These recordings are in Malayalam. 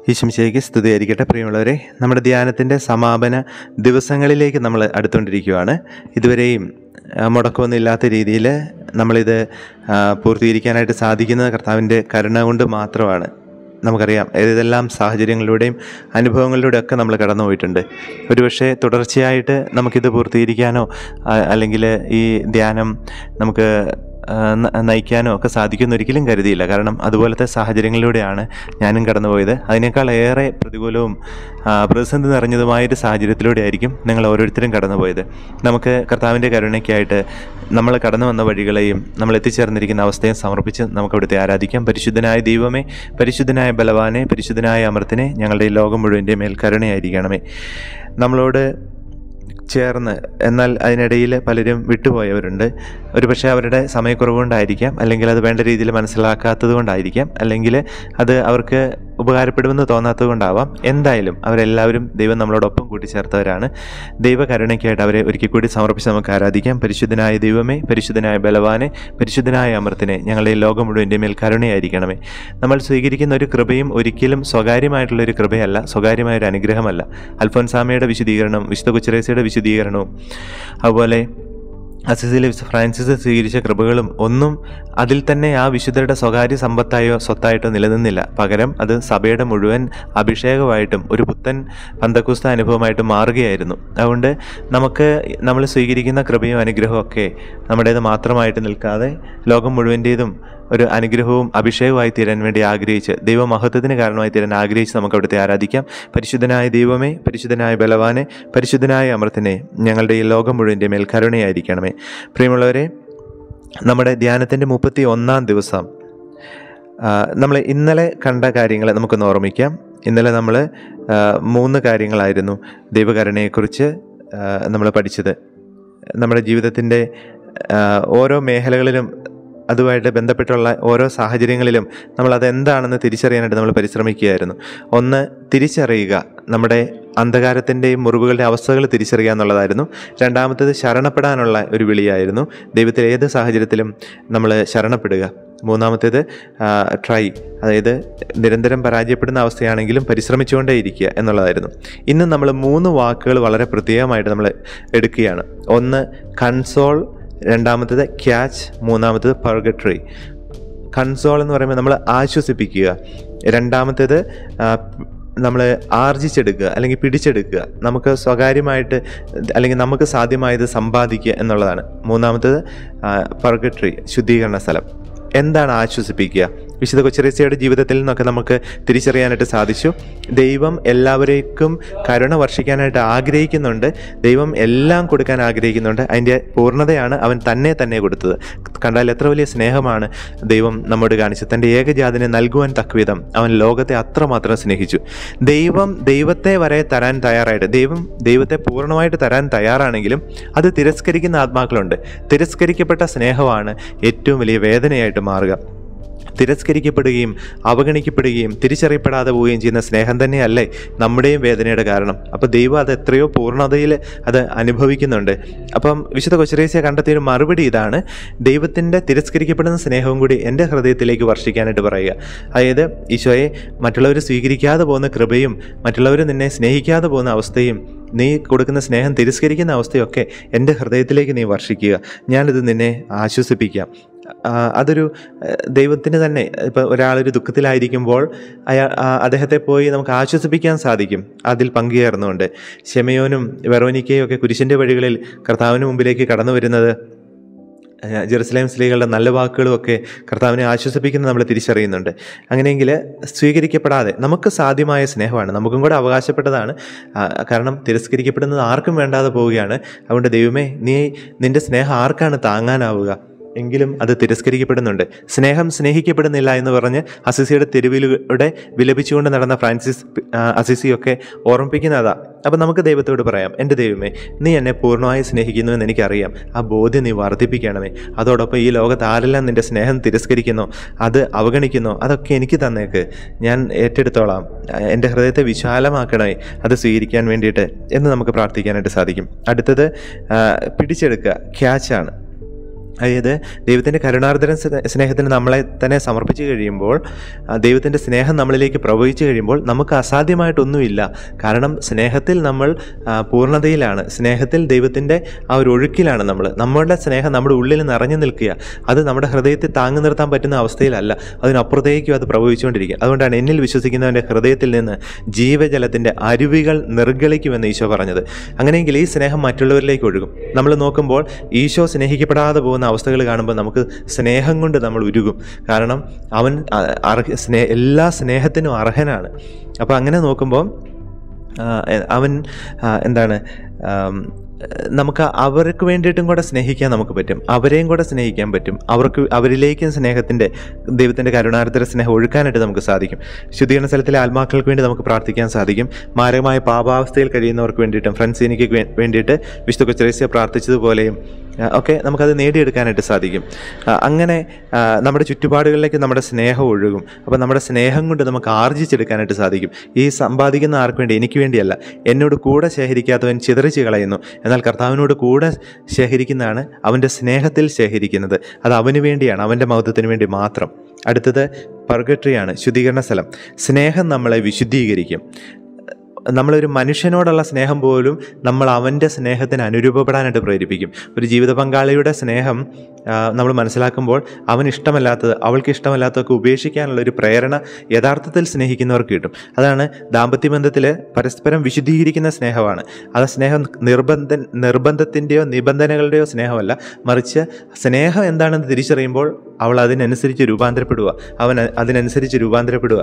ഈശംശയ്ക്ക് സ്തുതിയായിരിക്കട്ടെ പ്രിയമുള്ളവരെ നമ്മുടെ ധ്യാനത്തിൻ്റെ സമാപന ദിവസങ്ങളിലേക്ക് നമ്മൾ അടുത്തുകൊണ്ടിരിക്കുകയാണ് ഇതുവരെയും ആ, മുടക്കമൊന്നും ഇല്ലാത്ത രീതിയിൽ നമ്മളിത് ആ, പൂർത്തീകരിക്കാനായിട്ട് സാധിക്കുന്നത് കർത്താവിൻ്റെ കരുണ കൊണ്ട് മാത്രമാണ് നമുക്കറിയാം ഏതെല്ലാം സാഹചര്യങ്ങളിലൂടെയും അനുഭവങ്ങളിലൂടെയൊക്കെ നമ്മൾ കടന്നു പോയിട്ടുണ്ട് ഒരുപക്ഷെ തുടർച്ചയായിട്ട് നമുക്കിത് പൂർത്തീകരിക്കാനോ ആ, അല്ലെങ്കിൽ ഈ ധ്യാനം നമുക്ക് ആ, ന- നയിക്കാനോ ഒക്കെ സാധിക്കുമെന്ന് ഒരിക്കലും കരുതിയില്ല കാരണം അതുപോലത്തെ സാഹചര്യങ്ങളിലൂടെയാണ് ഞാനും കടന്നുപോയത് അതിനേക്കാൾ ഏറെ പ്രതികൂലവും ആ, പ്രതിസന്ധി നിറഞ്ഞതുമായൊരു സാഹചര്യത്തിലൂടെ ആയിരിക്കും നിങ്ങൾ ഓരോരുത്തരും കടന്നുപോയത് നമുക്ക് കർത്താവിൻ്റെ കരുണയ്ക്കായിട്ട് നമ്മൾ കടന്നു വന്ന വഴികളെയും നമ്മൾ എത്തിച്ചേർന്നിരിക്കുന്ന അവസ്ഥയും സമർപ്പിച്ച് നമുക്ക് അവിടുത്തെ ആരാധിക്കാം പരിശുദ്ധനായ ദൈവമേ പരിശുദ്ധനായ ബലവാനെ പരിശുദ്ധനായ അമൃത്തിനെ ഞങ്ങളുടെ ഈ ലോകം മുഴുവൻ്റെ മേൽ കരുണയായിരിക്കണമേ നമ്മളോട് ചേർന്ന് എന്നാൽ അതിനിടയിൽ പലരും വിട്ടുപോയവരുണ്ട് ഒരുപക്ഷെ അവരുടെ സമയക്കുറവ് കൊണ്ടായിരിക്കാം അല്ലെങ്കിൽ അത് വേണ്ട രീതിയിൽ മനസ്സിലാക്കാത്തത് കൊണ്ടായിരിക്കാം അല്ലെങ്കിൽ അത് അവർക്ക് ഉപകാരപ്പെടുമെന്ന് തോന്നാത്തത് കൊണ്ടാവാം എന്തായാലും അവരെല്ലാവരും ദൈവം നമ്മളോടൊപ്പം കൂട്ടിച്ചേർത്തവരാണ് ദൈവകരുണയ്ക്കായിട്ട് അവരെ ഒരിക്കൽ കൂടി സമർപ്പിച്ച് നമുക്ക് ആരാധിക്കാം പരിശുദ്ധനായ ദൈവമേ പരിശുദ്ധനായ ബലവാനെ പരിശുദ്ധനായ അമൃത്തിനെ ഞങ്ങളുടെ ഈ ലോകം മുഴുവൻ്റെ മേൽ കരുണയായിരിക്കണമേ നമ്മൾ സ്വീകരിക്കുന്ന ഒരു കൃപയും ഒരിക്കലും സ്വകാര്യമായിട്ടുള്ള ഒരു കൃപയല്ല സ്വകാര്യമായ ഒരു അനുഗ്രഹമല്ല അൽഫോൻസാമയുടെ വിശദീകരണം വിശുദ്ധ കുച്ചറേസയുടെ വിശദീകരണവും അതുപോലെ അസിസിലെ വിശുദ്ധ ഫ്രാൻസിസ് സ്വീകരിച്ച കൃപകളും ഒന്നും അതിൽ തന്നെ ആ വിശുദ്ധരുടെ സ്വകാര്യ സമ്പത്തായോ സ്വത്തായിട്ടോ നിലനിന്നില്ല പകരം അത് സഭയുടെ മുഴുവൻ അഭിഷേകമായിട്ടും ഒരു പുത്തൻ പന്തക്കുസ്ത അനുഭവമായിട്ട് മാറുകയായിരുന്നു അതുകൊണ്ട് നമുക്ക് നമ്മൾ സ്വീകരിക്കുന്ന കൃപയും അനുഗ്രഹവും ഒക്കെ നമ്മുടേത് മാത്രമായിട്ട് നിൽക്കാതെ ലോകം മുഴുവൻ്റേതും ഒരു അനുഗ്രഹവും അഭിഷേകമായി തീരാൻ വേണ്ടി ആഗ്രഹിച്ച് ദൈവമഹത്വത്തിന് കാരണമായി തീരാൻ ആഗ്രഹിച്ച് നമുക്ക് അവിടുത്തെ ആരാധിക്കാം പരിശുദ്ധനായ ദൈവമേ പരിശുദ്ധനായ ബലവാനെ പരിശുദ്ധനായ അമൃത്തിനെ ഞങ്ങളുടെ ഈ ലോകം മുഴുവൻ്റെ മേൽ കരുണയായിരിക്കണമേ പ്രിയമുള്ളവരെ നമ്മുടെ ധ്യാനത്തിൻ്റെ മുപ്പത്തി ഒന്നാം ദിവസം നമ്മൾ ഇന്നലെ കണ്ട കാര്യങ്ങൾ നമുക്കൊന്ന് ഓർമ്മിക്കാം ഇന്നലെ നമ്മൾ മൂന്ന് കാര്യങ്ങളായിരുന്നു ദൈവകരുണയെക്കുറിച്ച് നമ്മൾ പഠിച്ചത് നമ്മുടെ ജീവിതത്തിൻ്റെ ഓരോ മേഖലകളിലും അതുമായിട്ട് ബന്ധപ്പെട്ടുള്ള ഓരോ സാഹചര്യങ്ങളിലും നമ്മൾ അതെന്താണെന്ന് തിരിച്ചറിയാനായിട്ട് നമ്മൾ പരിശ്രമിക്കുകയായിരുന്നു ഒന്ന് തിരിച്ചറിയുക നമ്മുടെ അന്ധകാരത്തിൻ്റെയും മുറിവുകളുടെ അവസ്ഥകൾ തിരിച്ചറിയുക എന്നുള്ളതായിരുന്നു രണ്ടാമത്തേത് ശരണപ്പെടാനുള്ള ഒരു വിളിയായിരുന്നു ദൈവത്തിൽ ഏത് സാഹചര്യത്തിലും നമ്മൾ ശരണപ്പെടുക മൂന്നാമത്തേത് ട്രൈ അതായത് നിരന്തരം പരാജയപ്പെടുന്ന അവസ്ഥയാണെങ്കിലും പരിശ്രമിച്ചുകൊണ്ടേ ഇരിക്കുക എന്നുള്ളതായിരുന്നു ഇന്ന് നമ്മൾ മൂന്ന് വാക്കുകൾ വളരെ പ്രത്യേകമായിട്ട് നമ്മൾ എടുക്കുകയാണ് ഒന്ന് കൺസോൾ രണ്ടാമത്തേത് ക്യാച്ച് മൂന്നാമത്തേത് പർഗട്രി കൺസോൾ എന്ന് പറയുമ്പോൾ നമ്മൾ ആശ്വസിപ്പിക്കുക രണ്ടാമത്തേത് നമ്മൾ ആർജിച്ചെടുക്കുക അല്ലെങ്കിൽ പിടിച്ചെടുക്കുക നമുക്ക് സ്വകാര്യമായിട്ട് അല്ലെങ്കിൽ നമുക്ക് സാധ്യമായത് സമ്പാദിക്കുക എന്നുള്ളതാണ് മൂന്നാമത്തേത് പർഗട്രി ശുദ്ധീകരണ സ്ഥലം എന്താണ് ആശ്വസിപ്പിക്കുക വിശുദ്ധ കൊച്ചറേസയുടെ ജീവിതത്തിൽ നിന്നൊക്കെ നമുക്ക് തിരിച്ചറിയാനായിട്ട് സാധിച്ചു ദൈവം എല്ലാവരേക്കും കരുണ വർഷിക്കാനായിട്ട് ആഗ്രഹിക്കുന്നുണ്ട് ദൈവം എല്ലാം കൊടുക്കാൻ ആഗ്രഹിക്കുന്നുണ്ട് അതിൻ്റെ പൂർണ്ണതയാണ് അവൻ തന്നെ തന്നെ കൊടുത്തത് കണ്ടാൽ എത്ര വലിയ സ്നേഹമാണ് ദൈവം നമ്മോട് കാണിച്ചത് തൻ്റെ ഏകജാതിനെ നൽകുവാൻ തക്കവിധം അവൻ ലോകത്തെ അത്രമാത്രം സ്നേഹിച്ചു ദൈവം ദൈവത്തെ വരെ തരാൻ തയ്യാറായിട്ട് ദൈവം ദൈവത്തെ പൂർണ്ണമായിട്ട് തരാൻ തയ്യാറാണെങ്കിലും അത് തിരസ്കരിക്കുന്ന ആത്മാക്കളുണ്ട് തിരസ്കരിക്കപ്പെട്ട സ്നേഹമാണ് ഏറ്റവും വലിയ വേദനയായിട്ട് മാറുക തിരസ്കരിക്കപ്പെടുകയും അവഗണിക്കപ്പെടുകയും തിരിച്ചറിയപ്പെടാതെ പോവുകയും ചെയ്യുന്ന സ്നേഹം തന്നെയല്ലേ നമ്മുടെയും വേദനയുടെ കാരണം അപ്പോൾ ദൈവം അത് എത്രയോ പൂർണ്ണതയിൽ അത് അനുഭവിക്കുന്നുണ്ട് അപ്പം വിശുദ്ധ കൊച്ചറേസ്യ കണ്ടെത്തിയ ഒരു മറുപടി ഇതാണ് ദൈവത്തിൻ്റെ തിരസ്കരിക്കപ്പെടുന്ന സ്നേഹവും കൂടി എൻ്റെ ഹൃദയത്തിലേക്ക് വർഷിക്കാനായിട്ട് പറയുക അതായത് ഈശോയെ മറ്റുള്ളവർ സ്വീകരിക്കാതെ പോകുന്ന കൃപയും മറ്റുള്ളവർ നിന്നെ സ്നേഹിക്കാതെ പോകുന്ന അവസ്ഥയും നീ കൊടുക്കുന്ന സ്നേഹം തിരസ്കരിക്കുന്ന അവസ്ഥയൊക്കെ എൻ്റെ ഹൃദയത്തിലേക്ക് നീ വർഷിക്കുക ഞാനിത് നിന്നെ ആശ്വസിപ്പിക്കാം ആ, അതൊരു ഏഹ്, ദൈവത്തിന് തന്നെ ഇപ്പോൾ ഒരാളൊരു ദുഃഖത്തിലായിരിക്കുമ്പോൾ അയാൾ ആ, അദ്ദേഹത്തെ പോയി നമുക്ക് ആശ്വസിപ്പിക്കാൻ സാധിക്കും അതിൽ പങ്കുചേർന്നുകൊണ്ട് ഷെമയോനും വെറോനിക്കയും ഒക്കെ കുരിശിൻ്റെ വഴികളിൽ കർത്താവിന് മുമ്പിലേക്ക് കടന്നു വരുന്നത് ഏഹ്, ജെറുസലേം സ്ത്രീകളുടെ നല്ല വാക്കുകളും ഒക്കെ കർത്താവിനെ ആശ്വസിപ്പിക്കുന്നത് നമ്മൾ തിരിച്ചറിയുന്നുണ്ട് അങ്ങനെയെങ്കിൽ സ്വീകരിക്കപ്പെടാതെ നമുക്ക് സാധ്യമായ സ്നേഹമാണ് നമുക്കും കൂടെ അവകാശപ്പെട്ടതാണ് ആ, കാരണം തിരസ്കരിക്കപ്പെടുന്നത് ആർക്കും വേണ്ടാതെ പോവുകയാണ് അതുകൊണ്ട് ദൈവമേ നീ നിൻ്റെ സ്നേഹം ആർക്കാണ് താങ്ങാനാവുക എങ്കിലും അത് തിരസ്കരിക്കപ്പെടുന്നുണ്ട് സ്നേഹം സ്നേഹിക്കപ്പെടുന്നില്ല എന്ന് പറഞ്ഞ് അസിസിയുടെ തെരുവിലൂടെ വിലപിച്ചുകൊണ്ട് നടന്ന ഫ്രാൻസിസ് ആ, അസിസിയൊക്കെ ഓർമ്മിപ്പിക്കുന്നതാ അപ്പം നമുക്ക് ദൈവത്തോട് പറയാം എൻ്റെ ദൈവമേ നീ എന്നെ പൂർണ്ണമായി സ്നേഹിക്കുന്നു എന്ന് എനിക്കറിയാം ആ ബോധ്യം നീ വർദ്ധിപ്പിക്കണമേ അതോടൊപ്പം ഈ ലോകത്ത് ആരെല്ലാം നിൻ്റെ സ്നേഹം തിരസ്കരിക്കുന്നോ അത് അവഗണിക്കുന്നോ അതൊക്കെ എനിക്ക് തന്നേക്ക് ഞാൻ ഏറ്റെടുത്തോളാം എൻ്റെ ഹൃദയത്തെ വിശാലമാക്കണമേ അത് സ്വീകരിക്കാൻ വേണ്ടിയിട്ട് എന്ന് നമുക്ക് പ്രാർത്ഥിക്കാനായിട്ട് സാധിക്കും അടുത്തത് ആ, പിടിച്ചെടുക്കുക ക്യാച്ചാണ് അതായത് ദൈവത്തിൻ്റെ കരുണാർദ്ദന സ്നേ- സ്നേഹത്തിന് നമ്മളെ തന്നെ സമർപ്പിച്ച് കഴിയുമ്പോൾ ആ, ദൈവത്തിൻ്റെ സ്നേഹം നമ്മളിലേക്ക് പ്രവഹിച്ചു കഴിയുമ്പോൾ നമുക്ക് അസാധ്യമായിട്ടൊന്നുമില്ല കാരണം സ്നേഹത്തിൽ നമ്മൾ ആ, പൂർണ്ണതയിലാണ് സ്നേഹത്തിൽ ദൈവത്തിൻ്റെ ആ ഒരു ഒഴുക്കിലാണ് നമ്മൾ നമ്മളുടെ സ്നേഹം നമ്മുടെ ഉള്ളിൽ നിറഞ്ഞു നിൽക്കുക അത് നമ്മുടെ ഹൃദയത്തിൽ താങ്ങി നിർത്താൻ പറ്റുന്ന അവസ്ഥയിലല്ല അതിനപ്പുറത്തേക്കും അത് പ്രവഹിച്ചുകൊണ്ടിരിക്കുക അതുകൊണ്ടാണ് എന്നിൽ വിശ്വസിക്കുന്നവൻ്റെ ഹൃദയത്തിൽ നിന്ന് ജീവജലത്തിൻ്റെ അരുവികൾ നിർഗളിക്കുമെന്ന് ഈശോ പറഞ്ഞത് അങ്ങനെയെങ്കിൽ ഈ സ്നേഹം മറ്റുള്ളവരിലേക്ക് ഒഴുകും നമ്മൾ നോക്കുമ്പോൾ ഈശോ സ്നേഹിക്കപ്പെടാതെ പോകുന്ന അവസ്ഥകൾ കാണുമ്പോൾ നമുക്ക് സ്നേഹം കൊണ്ട് നമ്മൾ ഉരുകും കാരണം അവൻ അ- അർഹ സ്നേ എല്ലാ സ്നേഹത്തിനും അർഹനാണ് അപ്പോൾ അങ്ങനെ നോക്കുമ്പോൾ ആ, എ- അവൻ ആ, എന്താണ് ആം, നമുക്ക് അവർക്ക് വേണ്ടിയിട്ടും കൂടെ സ്നേഹിക്കാൻ നമുക്ക് പറ്റും അവരെയും കൂടെ സ്നേഹിക്കാൻ പറ്റും അവർക്ക് അവരിലേക്കും സ്നേഹത്തിൻ്റെ ദൈവത്തിൻ്റെ കരുണാർദ്ര സ്നേഹം ഒഴുക്കാനായിട്ട് നമുക്ക് സാധിക്കും ശുദ്ധീകരണ സ്ഥലത്തിലെ ആത്മാക്കൾക്ക് വേണ്ടി നമുക്ക് പ്രാർത്ഥിക്കാൻ സാധിക്കും മാരകമായ പാപാവസ്ഥയിൽ കഴിയുന്നവർക്ക് വേണ്ടിയിട്ടും ഫ്രണ്ട്സിനിക്ക് വേണ്ടിയിട്ട് വിശുദ്ധ കൊച്ചറേസ്യ പ്രാർത്ഥിച്ചതുപോലെയും ആ, ഒക്കെ നമുക്കത് നേടിയെടുക്കാനായിട്ട് സാധിക്കും ആ, അങ്ങനെ ആ, നമ്മുടെ ചുറ്റുപാടുകളിലേക്ക് നമ്മുടെ സ്നേഹം ഒഴുകും അപ്പോൾ നമ്മുടെ സ്നേഹം കൊണ്ട് നമുക്ക് ആർജിച്ചെടുക്കാനായിട്ട് സാധിക്കും ഈ സമ്പാദിക്കുന്ന ആർക്ക് വേണ്ടി എനിക്ക് വേണ്ടിയല്ല എന്നോട് കൂടെ ശേഖരിക്കാത്തവൻ ചിതറിച്ച് കളയുന്നു എന്നാൽ കർത്താവിനോട് കൂടെ ശേഖരിക്കുന്നതാണ് അവൻ്റെ സ്നേഹത്തിൽ ശേഖരിക്കുന്നത് അത് അവന് വേണ്ടിയാണ് അവൻ്റെ മഹത്വത്തിന് വേണ്ടി മാത്രം അടുത്തത് പർഗട്രിയാണ് ശുദ്ധീകരണ സ്ഥലം സ്നേഹം നമ്മളെ വിശുദ്ധീകരിക്കും നമ്മളൊരു മനുഷ്യനോടുള്ള സ്നേഹം പോലും നമ്മൾ അവൻ്റെ സ്നേഹത്തിന് അനുരൂപപ്പെടാനായിട്ട് പ്രേരിപ്പിക്കും ഒരു ജീവിത പങ്കാളിയുടെ സ്നേഹം ആ, നമ്മൾ മനസ്സിലാക്കുമ്പോൾ അവന് ഇഷ്ടമല്ലാത്തത് അവൾക്ക് ഇഷ്ടമല്ലാത്തതൊക്കെ ഉപേക്ഷിക്കാനുള്ള ഒരു പ്രേരണ യഥാർത്ഥത്തിൽ സ്നേഹിക്കുന്നവർക്ക് കിട്ടും അതാണ് ദാമ്പത്യ ബന്ധത്തിൽ പരസ്പരം വിശുദ്ധീകരിക്കുന്ന സ്നേഹമാണ് ആ സ്നേഹം നിർബന്ധ നിർബന്ധത്തിൻ്റെയോ നിബന്ധനകളുടെയോ സ്നേഹമല്ല മറിച്ച് സ്നേഹം എന്താണെന്ന് തിരിച്ചറിയുമ്പോൾ അവൾ അതിനനുസരിച്ച് രൂപാന്തരപ്പെടുക അവൻ അതിനനുസരിച്ച് രൂപാന്തരപ്പെടുക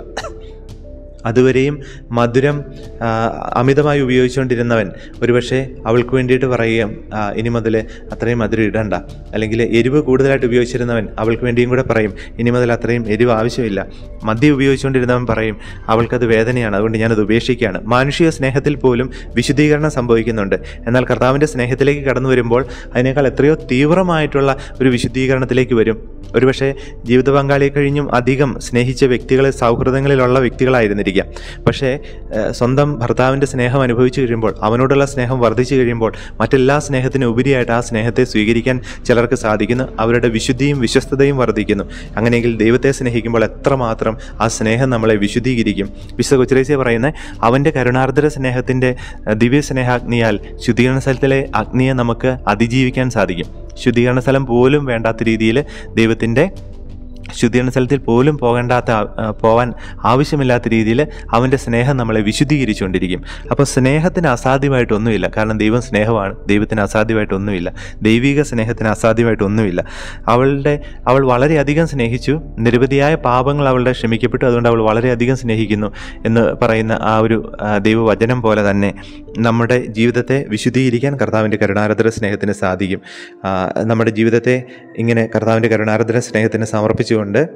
അതുവരെയും മധുരം ആ, അമിതമായി ഉപയോഗിച്ചുകൊണ്ടിരുന്നവൻ ഒരുപക്ഷെ അവൾക്ക് വേണ്ടിയിട്ട് പറയുകയും ആ, ഇനി മുതൽ അത്രയും മധുരം ഇടണ്ട അല്ലെങ്കിൽ എരിവ് കൂടുതലായിട്ട് ഉപയോഗിച്ചിരുന്നവൻ അവൾക്ക് വേണ്ടിയും കൂടെ പറയും ഇനി മുതൽ അത്രയും എരിവ് ആവശ്യമില്ല മദ്യം ഉപയോഗിച്ചുകൊണ്ടിരുന്നവൻ പറയും അവൾക്കത് വേദനയാണ് അതുകൊണ്ട് ഞാനത് ഉപേക്ഷിക്കുകയാണ് മാനുഷിക സ്നേഹത്തിൽ പോലും വിശുദ്ധീകരണം സംഭവിക്കുന്നുണ്ട് എന്നാൽ കർത്താവിൻ്റെ സ്നേഹത്തിലേക്ക് കടന്നു വരുമ്പോൾ അതിനേക്കാൾ എത്രയോ തീവ്രമായിട്ടുള്ള ഒരു വിശുദ്ധീകരണത്തിലേക്ക് വരും ഒരുപക്ഷെ ജീവിത പങ്കാളിയെ കഴിഞ്ഞും അധികം സ്നേഹിച്ച വ്യക്തികളെ സൗഹൃദങ്ങളിലുള്ള വ്യക്തികളായിരുന്നിരിക്കാം പക്ഷേ ഏഹ്, സ്വന്തം ഭർത്താവിൻ്റെ സ്നേഹം അനുഭവിച്ചു കഴിയുമ്പോൾ അവനോടുള്ള സ്നേഹം വർദ്ധിച്ചു കഴിയുമ്പോൾ മറ്റെല്ലാ സ്നേഹത്തിനും ഉപരിയായിട്ട് ആ സ്നേഹത്തെ സ്വീകരിക്കാൻ ചിലർക്ക് സാധിക്കുന്നു അവരുടെ വിശുദ്ധിയും വിശ്വസ്തതയും വർദ്ധിക്കുന്നു അങ്ങനെയെങ്കിൽ ദൈവത്തെ സ്നേഹിക്കുമ്പോൾ എത്രമാത്രം ആ സ്നേഹം നമ്മളെ വിശുദ്ധീകരിക്കും വിശുദ്ധ കൊച്ചിലേസ്യ പറയുന്നത് അവൻ്റെ കരുണാർദ്ര സ്നേഹത്തിൻ്റെ ഏഹ്, ദിവ്യ സ്നേഹാഗ്നിയാൽ ശുദ്ധീകരണ സ്ഥലത്തിലെ അഗ്നിയെ നമുക്ക് അതിജീവിക്കാൻ സാധിക്കും ശുദ്ധീകരണ സ്ഥലം പോലും വേണ്ടാത്ത രീതിയിൽ ദൈവത്തിൻ്റെ ശുദ്ധീകരണ സ്ഥലത്തിൽ പോലും പോകേണ്ടാത്ത ആ, പോവാൻ ആവശ്യമില്ലാത്ത രീതിയിൽ അവൻ്റെ സ്നേഹം നമ്മളെ വിശുദ്ധീകരിച്ചുകൊണ്ടിരിക്കും അപ്പോൾ സ്നേഹത്തിന് അസാധ്യമായിട്ടൊന്നുമില്ല കാരണം ദൈവം സ്നേഹമാണ് ദൈവത്തിന് അസാധ്യമായിട്ടൊന്നുമില്ല ദൈവിക സ്നേഹത്തിന് അസാധ്യമായിട്ടൊന്നുമില്ല അവളുടെ അവൾ വളരെയധികം സ്നേഹിച്ചു നിരവധിയായ പാപങ്ങൾ അവളുടെ ക്ഷമിക്കപ്പെട്ടു അതുകൊണ്ട് അവൾ വളരെയധികം സ്നേഹിക്കുന്നു എന്ന് പറയുന്ന ആ ഒരു ആ, ദൈവവചനം പോലെ തന്നെ നമ്മുടെ ജീവിതത്തെ വിശുദ്ധീകരിക്കാൻ കർത്താവിൻ്റെ കരുണാരദ്ര സ്നേഹത്തിന് സാധിക്കും ആ, നമ്മുടെ ജീവിതത്തെ ഇങ്ങനെ കർത്താവിൻ്റെ കരുണാരദ്ര സ്നേഹത്തിന് സമർപ്പിച്ചുകൊണ്ട്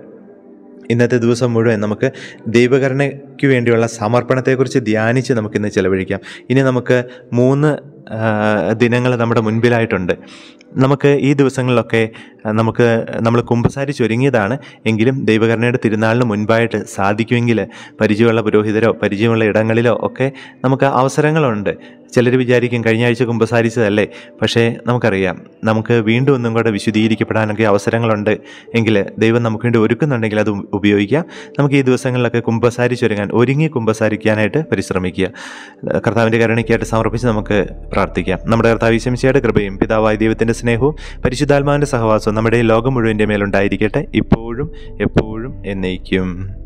ഇന്നത്തെ ദിവസം മുഴുവൻ നമുക്ക് ദൈവകരുണയ്ക്ക് വേണ്ടിയുള്ള സമർപ്പണത്തെക്കുറിച്ച് ധ്യാനിച്ച് നമുക്കിന്ന് ചിലവഴിക്കാം ഇനി നമുക്ക് മൂന്ന് ദിനങ്ങൾ നമ്മുടെ മുൻപിലായിട്ടുണ്ട് നമുക്ക് ഈ ദിവസങ്ങളിലൊക്കെ ആ, നമുക്ക് നമ്മൾ കുമ്പസാരി ചൊരുങ്ങിയതാണ് എങ്കിലും ദൈവകരുണയുടെ തിരുനാളിന് മുൻപായിട്ട് സാധിക്കുമെങ്കിൽ പരിചയമുള്ള പുരോഹിതരോ പരിചയമുള്ള ഇടങ്ങളിലോ ഒക്കെ നമുക്ക് അവസരങ്ങളുണ്ട് ചിലർ വിചാരിക്കും കഴിഞ്ഞ ആഴ്ച കുമ്പസാരിച്ചതല്ലേ പക്ഷേ നമുക്കറിയാം നമുക്ക് വീണ്ടും ഒന്നും കൂടെ വിശുദ്ധീകരിക്കപ്പെടാനൊക്കെ അവസരങ്ങളുണ്ട് എങ്കിൽ ദൈവം നമുക്ക് വേണ്ടി ഒരുക്കുന്നുണ്ടെങ്കിൽ അത് ഉപയോഗിക്കാം നമുക്ക് ഈ ദിവസങ്ങളിലൊക്കെ കുമ്പസാരിച്ചൊരുങ്ങാൻ ഒരുങ്ങി കുമ്പസാരിക്കാനായിട്ട് പരിശ്രമിക്കുക കർത്താവിൻ്റെ കരുണയ്ക്കായിട്ട് സമർപ്പിച്ച് നമുക്ക് പ്രാർത്ഥിക്കാം നമ്മുടെ കർത്താവ് ഈശംശയുടെ കൃപയും പിതാവായ ദൈവത്തിൻ്റെ സ്നേഹവും പരിശുദ്ധാത്മാവിൻ്റെ സഹവാസവും നമ്മുടെ ഈ ലോകം മുഴുവൻ്റെ മേലുണ്ടായിരിക്കട്ടെ ഇപ്പോഴും എപ്പോഴും എന്നേക്കും